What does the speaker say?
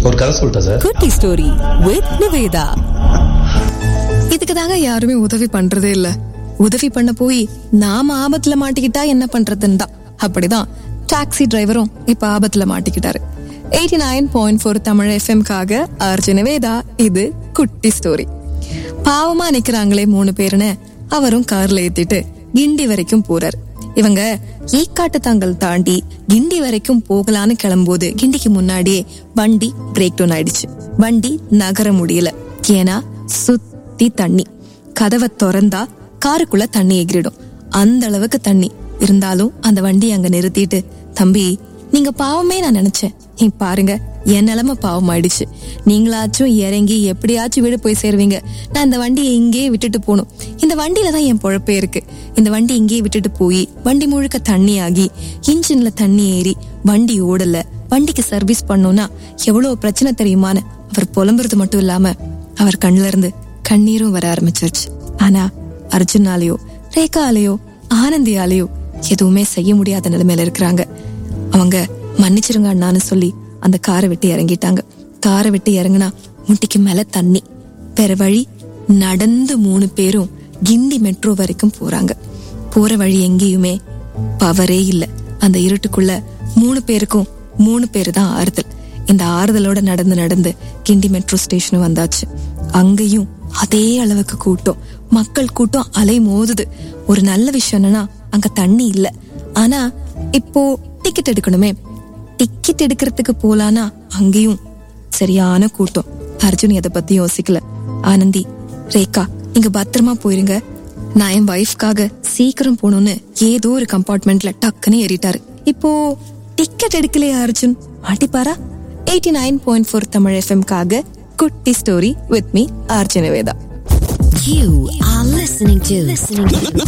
ஒரு கதை சொல்லிட்டா சார் குட்டி ஸ்டோரி வித் நிவேதா இதுக்கு தாங்க யாருமே உதவி பண்றதே இல்ல உதவி பண்ண போய் நாம ஆபத்துல மாட்டிக்கிட்டா என்ன பண்றதுன்னு தான் அப்படிதான் டாக்ஸி டிரைவரும் இப்ப ஆபத்துல மாட்டிக்கிட்டாரு eighty nine point four Tamil எஃப்எம்காக அர்ஜுன வேதா இது குட்டி ஸ்டோரி பாவமா நிக்கிறாங்களே மூணு பேருன்னு அவரும் கார்ல ஏத்திட்டு கிண்டி வரைக்கும் போறாரு இவங்க ஈக்காட்டு தாங்கல் தாண்டி கிண்டி வரைக்கும் போகலான்னு கிளம்போது கிண்டிக்கு முன்னாடியே வண்டி பிரேக் டவுன் ஆயிடுச்சு வண்டி நகர முடியல ஏன்னா சுத்தி தண்ணி கதவை திறந்தா காருக்குள்ள தண்ணி எகிரிடும் அந்த அளவுக்கு தண்ணி இருந்தாலும் அந்த வண்டி அங்க நிறுத்திட்டு தம்பி நீங்க பாவமே நான் நினைச்சேன் நீ பாருங்க என் நிலைமை பாவம் ஆயிடுச்சு நீங்களாச்சும் இறங்கி எப்படியாச்சும் வீடு போய் சேருவீங்க நான் இந்த வண்டியை இங்கேயே விட்டுட்டு போகணும் இந்த வண்டியில தான் என் பொழப்பே இருக்கு இந்த வண்டி இங்கேயே விட்டுட்டு போய் வண்டி முழுக்க தண்ணி ஆகி இன்ஜின்ல தண்ணி ஏறி வண்டி ஓடல வண்டிக்கு சர்வீஸ் பண்ணோம்னா எவ்வளவு பிரச்சனை தெரியுமான்னு அவர் புலம்புறது மட்டும் இல்லாம அவர் கண்ணுல இருந்து கண்ணீரும் வர ஆரம்பிச்சிருச்சு ஆனா அர்ஜுனாலேயோ ரேகாலேயோ ஆனந்தியாலேயோ எதுவுமே செய்ய முடியாத நிலைமையில இருக்கிறாங்க அவங்க மன்னிச்சிருங்க அண்ணான்னு சொல்லி அந்த காரை விட்டு இறங்கிட்டாங்க காரை விட்டு இறங்குனா முட்டிக்கு மேல தண்ணி வேற வழி நடந்து மூணு பேரும் கிண்டி மெட்ரோ வரைக்கும் போறாங்க போற வழி எங்கேயுமே பவரே இல்ல அந்த இருட்டுக்குள்ள மூணு பேருக்கும் மூணு பேரு தான் ஆறுதல் இந்த ஆறுதலோட நடந்து நடந்து கிண்டி மெட்ரோ ஸ்டேஷன் வந்தாச்சு அங்கேயும் அதே அளவுக்கு கூட்டம் மக்கள் கூட்டம் அலை மோதுது ஒரு நல்ல விஷயம் என்னன்னா அங்க தண்ணி இல்ல ஆனா இப்போ டிக்கெட் எடுக்கணுமே டிக்கெட் எடுக்கிறதுக்கு போலானா அங்கேயும் சரியான கூட்டம் அர்ஜுன் எதை பத்தி யோசிக்கல ஆனந்தி ரேகா நீங்க பத்திரமா போயிருங்க நான் என் ஒய்ஃப்காக சீக்கிரம் போகணும்னு ஏதோ ஒரு கம்பார்ட்மெண்ட்ல டக்குன்னு ஏறிட்டாரு இப்போ டிக்கெட் எடுக்கலையா அர்ஜுன் மாட்டிப்பாரா eighty nine point four Tamil எஃப்எம்காக குட்டி story with me Arjuna Veda You are listening to listening to